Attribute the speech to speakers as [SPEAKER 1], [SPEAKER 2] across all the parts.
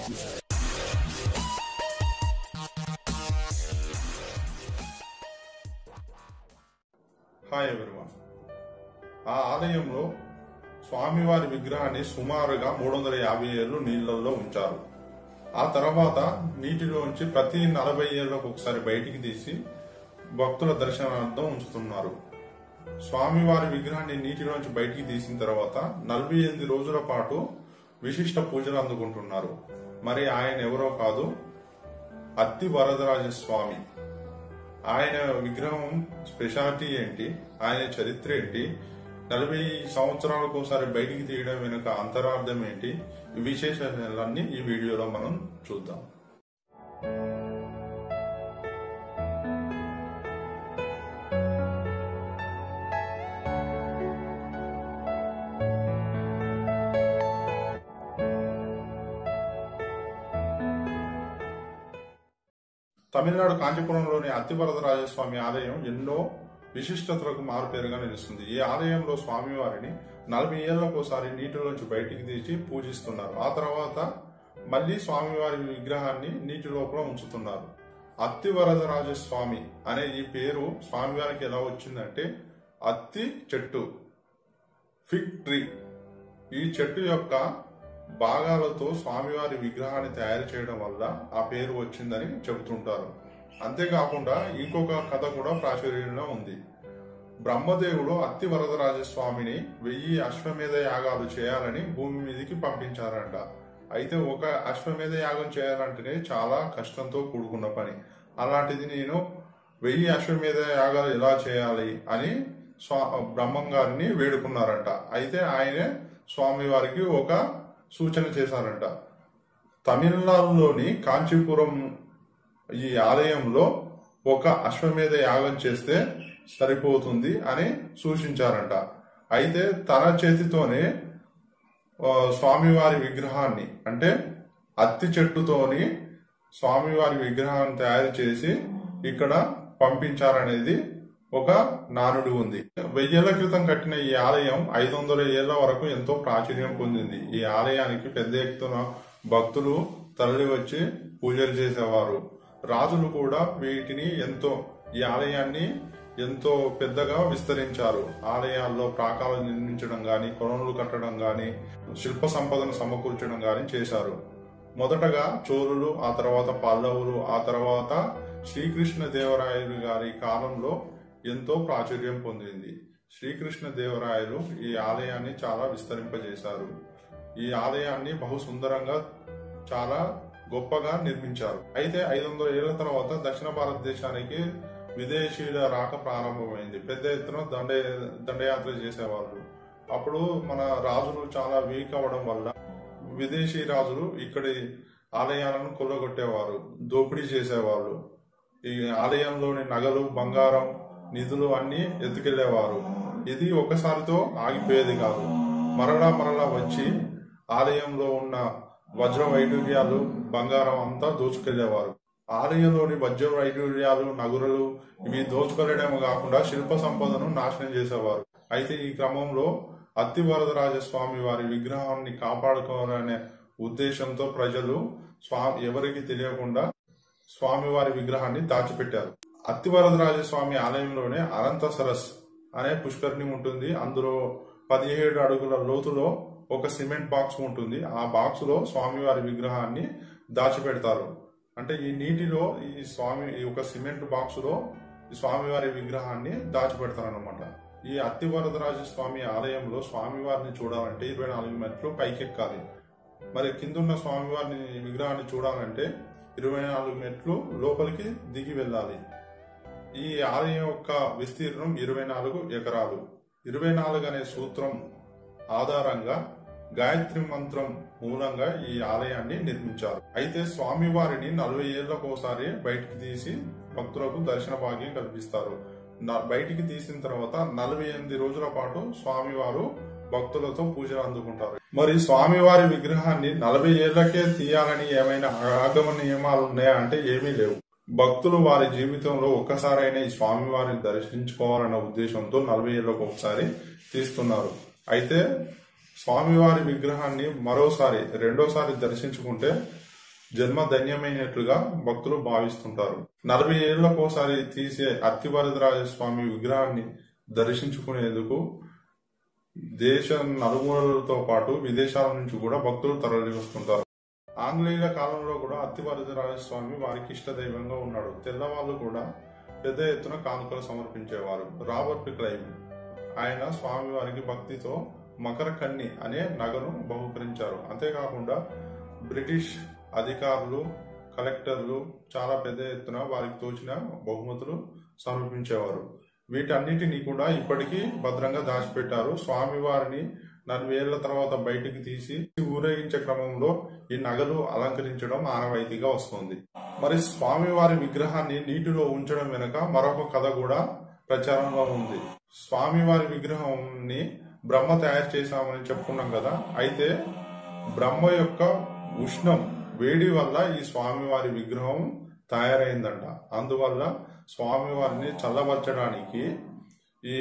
[SPEAKER 1] hi everyone ఆ ఆలయంలో స్వామివారి విగ్రహాన్ని సుమారుగా మూడు వందల యాభై ఏళ్ళు నీళ్లలో ఉంచారు ఆ తర్వాత నీటిలోంచి ప్రతి నలభై ఏళ్ళకు ఒకసారి బయటికి తీసి భక్తుల దర్శనార్థం ఉంచుతున్నారు స్వామివారి విగ్రహాన్ని నీటిలోంచి బయటికి తీసిన తర్వాత నలభై ఎనిమిది రోజుల పాటు విశిష్ట పూజలు అందుకుంటున్నారు మరి ఆయన ఎవరో కాదు అత్తి వరదరాజ స్వామి ఆయన విగ్రహం స్పెషాలిటీ ఏంటి ఆయన చరిత్ర ఏంటి నలభై సంవత్సరాలకు ఒకసారి బయటికి తీయడం వెనుక అంతరార్థం ఏంటి ఈ విశేషాలన్నీ ఈ వీడియోలో మనం చూద్దాం తమిళనాడు కాంచీపురంలోని అత్తివరదరాజస్వామి ఆలయం ఎన్నో విశిష్టతలకు మారుపేరుగా నిలుస్తుంది ఈ ఆలయంలో స్వామివారిని నలభై ఏళ్లకోసారి నీటిలోంచి బయటికి తీసి పూజిస్తున్నారు ఆ తర్వాత మళ్ళీ స్వామివారి విగ్రహాన్ని నీటి లోపల ఉంచుతున్నారు అత్తివరదరాజస్వామి అనే ఈ పేరు స్వామివారికి ఎలా వచ్చిందంటే అత్తి చెట్టు ఫిగ్ ట్రీ ఈ చెట్టు యొక్క భాగాలతో స్వామివారి విగ్రహాన్ని తయారు చేయడం వల్ల ఆ పేరు వచ్చిందని చెబుతుంటారు అంతేకాకుండా ఇంకొక కథ కూడా ప్రాచుర్యంలో ఉంది బ్రహ్మదేవుడు అత్తి వరదరాజస్వామిని వెయ్యి అశ్వమేధ యాగాలు చేయాలని భూమి మీదకి పంపించారంట అయితే ఒక అశ్వమేధ యాగం చేయాలంటేనే చాలా కష్టంతో కూడుకున్న పని అలాంటిది నేను వెయ్యి అశ్వమేధ యాగాలు ఎలా చేయాలి అని స్వా బ్రహ్మం గారిని వేడుకున్నారంట అయితే ఆయనే స్వామివారికి ఒక సూచన చేశారంట తమిళనాడులోని కాంచీపురం ఈ ఆలయంలో ఒక అశ్వమేధ యాగం చేస్తే సరిపోతుంది అని సూచించారంట అయితే తన చేతితోనే ఆ, స్వామివారి విగ్రహాన్ని అంటే అత్తి చెట్టుతోని స్వామివారి విగ్రహాన్ని తయారు చేసి ఇక్కడ పంపించారనేది ఒక నానుడి ఉంది వెయ్యేళ్ల క్రితం కట్టిన ఈ ఆలయం ఐదు వందల ఏళ్ల వరకు ఎంతో ప్రాచుర్యం పొందింది ఈ ఆలయానికి పెద్ద ఎత్తున భక్తులు తరలి వచ్చి పూజలు చేసేవారు రాజులు కూడా వీటిని ఎంతో ఈ ఆలయాన్ని ఎంతో పెద్దగా విస్తరించారు ఆలయాల్లో ప్రాకాలు నిర్మించడం గాని కొలనులు కట్టడం గాని శిల్ప సంపదను సమకూర్చడం గాని చేశారు మొదటగా చోళులు ఆ తర్వాత పల్లవులు ఆ తర్వాత శ్రీకృష్ణ దేవరాయలు గారి కాలంలో ఎంతో ప్రాచుర్యం పొందింది శ్రీకృష్ణ దేవరాయలు ఈ ఆలయాన్ని చాలా విస్తరింపజేశారు ఈ ఆలయాన్ని బహు సుందరంగా చాలా గొప్పగా నిర్మించారు అయితే ఐదు వందల ఏళ్ల తర్వాత దక్షిణ భారతదేశానికి విదేశీయుల రాక ప్రారంభమైంది పెద్ద ఎత్తున దండ దండయాత్ర చేసేవాళ్ళు అప్పుడు మన రాజులు చాలా వీక్ అవ్వడం వల్ల విదేశీ రాజులు ఇక్కడి ఆలయాలను కొల్లగొట్టేవారు దోపిడీ చేసేవాళ్ళు ఈ ఆలయంలోని నగలు బంగారం నిధులు అన్ని ఎత్తుకెళ్లేవారు ఇది ఒకసారితో ఆగిపోయేది కాదు మరలా మరలా వచ్చి ఆలయంలో ఉన్న వజ్ర వైడూర్యాలు బంగారం అంతా దోచుకెళ్లేవారు ఆలయంలోని వజ్ర వైడూర్యాలు నగురలు ఇవి దోచుకెళ్లడమే కాకుండా శిల్ప సంపదను నాశనం చేసేవారు అయితే ఈ క్రమంలో అత్తి వరదరాజస్వామి వారి విగ్రహాన్ని కాపాడుకోవాలనే ఉద్దేశంతో ప్రజలు స్వా ఎవరికి తెలియకుండా స్వామివారి విగ్రహాన్ని దాచిపెట్టారు అత్తివరదరాజస్వామి ఆలయంలోనే అనంత సరస్ అనే పుష్కరిణి ఉంటుంది అందులో పదిహేడు అడుగుల లోతులో ఒక సిమెంట్ బాక్స్ ఉంటుంది ఆ బాక్స్ లో స్వామివారి విగ్రహాన్ని దాచిపెడతారు అంటే ఈ నీటిలో ఈ స్వామి ఈ ఒక సిమెంట్ బాక్స్ లో ఈ స్వామివారి విగ్రహాన్ని దాచిపెడతారనమాట ఈ అత్తివరదరాజ స్వామి ఆలయంలో స్వామివారిని చూడాలంటే ఇరవై నాలుగు మెట్లు పైకెక్కాలి మరి కిందున్న స్వామివారిని విగ్రహాన్ని చూడాలంటే ఇరవై నాలుగు మెట్లు లోపలికి దిగి వెళ్ళాలి ఈ ఆలయం యొక్క విస్తీర్ణం ఇరవై నాలుగు ఎకరాలు ఇరవై నాలుగు అనే సూత్రం ఆధారంగా గాయత్రి మంత్రం మూలంగా ఈ ఆలయాన్ని నిర్మించారు అయితే స్వామివారిని నలభై ఏళ్లకోసారి బయటికి తీసి భక్తులకు దర్శన భాగ్యం కల్పిస్తారు న- బయటికి తీసిన తర్వాత నలభై ఎనిమిది రోజుల పాటు స్వామివారు భక్తులతో పూజలు అందుకుంటారు మరి స్వామివారి విగ్రహాన్ని నలభై ఏళ్లకే తీయాలని ఏమైనా ఆగమ నియమాలు ఉన్నాయా అంటే ఏమీ లేవు భక్తులు వారి జీవితంలో ఒక్కసారైనా ఈ స్వామివారిని దర్శించుకోవాలన్న ఉద్దేశంతో నలభై ఏళ్ళకు ఒకసారి తీస్తున్నారు అయితే స్వామివారి విగ్రహాన్ని మరోసారి రెండోసారి దర్శించుకుంటే జన్మ ధన్యమైనట్లుగా భక్తులు భావిస్తుంటారు నలభై ఏళ్లకోసారి తీసే అత్తివరదరాజస్వామి విగ్రహాన్ని దర్శించుకునేందుకు దేశ నలుమూలలతో పాటు విదేశాల నుంచి కూడా భక్తులు తరలి వస్తుంటారు ఆంగ్లేయుల కాలంలో కూడా అత్తివరదరాజస్వామి వారికి ఇష్ట దైవంగా ఉన్నాడు తెల్లవాళ్ళు కూడా పెద్ద ఎత్తున కానుకలు సమర్పించేవారు రాబర్ట్ క్లైవ్ ఆయన స్వామివారికి భక్తితో మకర కన్ని అనే నగను బహుకరించారు అంతేకాకుండా బ్రిటిష్ అధికారులు కలెక్టర్లు చాలా పెద్ద ఎత్తున వారికి తోచిన బహుమతులు సమర్పించేవారు వీటన్నిటిని కూడా ఇప్పటికీ భద్రంగా దాచిపెట్టారు స్వామివారిని నలభై ఏళ్ల తర్వాత బయటికి తీసి ఊరేగించే క్రమంలో ఈ నగలు అలంకరించడం ఆనవాయితీగా వస్తుంది మరి స్వామివారి విగ్రహాన్ని నీటిలో ఉంచడం వెనుక మరొక కథ కూడా ప్రచారంలో ఉంది స్వామివారి విగ్రహాన్ని బ్రహ్మ తయారు చేశామని చెప్పుకున్నాం కదా అయితే బ్రహ్మ యొక్క ఉష్ణం వేడి వల్ల ఈ స్వామివారి విగ్రహం తయారైందంట అందువల్ల స్వామివారిని చల్లబరచడానికి ఈ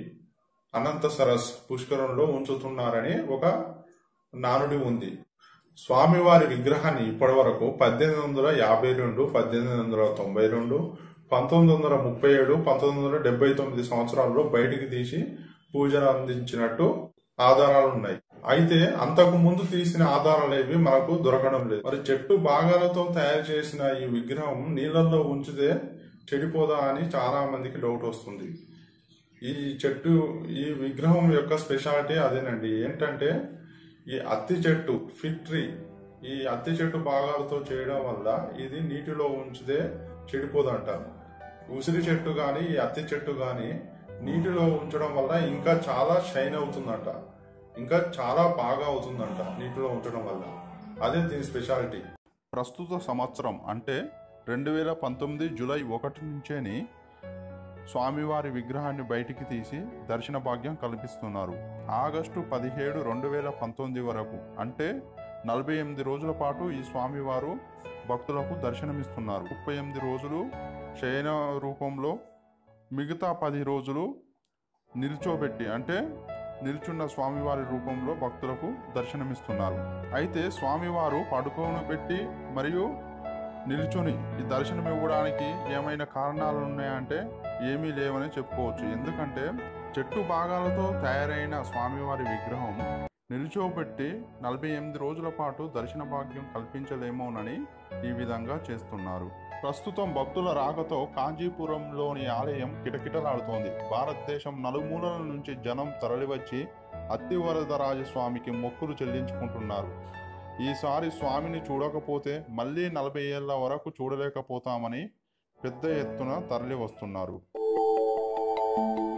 [SPEAKER 1] అనంత సరస్ పుష్కరంలో ఉంచుతున్నారని ఒక నానుడి ఉంది స్వామివారి విగ్రహాన్ని ఇప్పటి వరకు పద్దెనిమిది వందల యాభై రెండు పద్దెనిమిది వందల తొంభై రెండు పంతొమ్మిది వందల ముప్పై ఏడు పంతొమ్మిది వందల డెబ్బై తొమ్మిది సంవత్సరాల్లో బయటికి తీసి పూజలు అందించినట్టు ఆధారాలు ఉన్నాయి అయితే అంతకు ముందు తీసిన ఆధారాలు ఏవి మనకు దొరకడం లేదు మరి చెట్టు భాగాలతో తయారు చేసిన ఈ విగ్రహం నీళ్ళల్లో ఉంచితే చెడిపోదా అని చాలా మందికి డౌట్ వస్తుంది ఈ చెట్టు ఈ విగ్రహం యొక్క స్పెషాలిటీ అదేనండి ఏంటంటే ఈ అత్తి చెట్టు ఫిట్ ట్రీ ఈ అత్తి చెట్టు భాగాలతో చేయడం వల్ల ఇది నీటిలో ఉంచితే చెడిపోదంట ఉసిరి చెట్టు కానీ ఈ అత్తి చెట్టు కానీ నీటిలో ఉంచడం వల్ల ఇంకా చాలా షైన్ అవుతుందంట ఇంకా చాలా బాగా అవుతుందంట నీటిలో ఉంచడం వల్ల అదే దీని స్పెషాలిటీ
[SPEAKER 2] ప్రస్తుత సంవత్సరం అంటే రెండు వేల పంతొమ్మిది జూలై ఒకటి నుంచేని స్వామివారి విగ్రహాన్ని బయటికి తీసి దర్శన భాగ్యం కల్పిస్తున్నారు ఆగస్టు పదిహేడు రెండు వేల పంతొమ్మిది వరకు అంటే నలభై ఎనిమిది రోజుల పాటు ఈ స్వామివారు భక్తులకు దర్శనమిస్తున్నారు ముప్పై ఎనిమిది రోజులు శయన రూపంలో మిగతా పది రోజులు నిల్చోబెట్టి అంటే నిల్చున్న స్వామివారి రూపంలో భక్తులకు దర్శనమిస్తున్నారు అయితే స్వామివారు పడుకోను పెట్టి మరియు నిల్చుని ఈ దర్శనం ఇవ్వడానికి ఏమైనా కారణాలు ఉన్నాయంటే ఏమీ లేవని చెప్పుకోవచ్చు ఎందుకంటే చెట్టు భాగాలతో తయారైన స్వామివారి విగ్రహం నిల్చోబెట్టి నలభై ఎనిమిది రోజుల పాటు దర్శన భాగ్యం కల్పించలేమోనని ఈ విధంగా చేస్తున్నారు ప్రస్తుతం భక్తుల రాకతో కాంచీపురంలోని ఆలయం కిటకిటలాడుతోంది భారతదేశం నలుమూలల నుంచి జనం తరలివచ్చి అత్తివరదరాజస్వామికి మొక్కులు చెల్లించుకుంటున్నారు ఈసారి స్వామిని చూడకపోతే మళ్ళీ నలభై ఏళ్ల వరకు చూడలేకపోతామని పెద్ద ఎత్తున తరలి వస్తున్నారు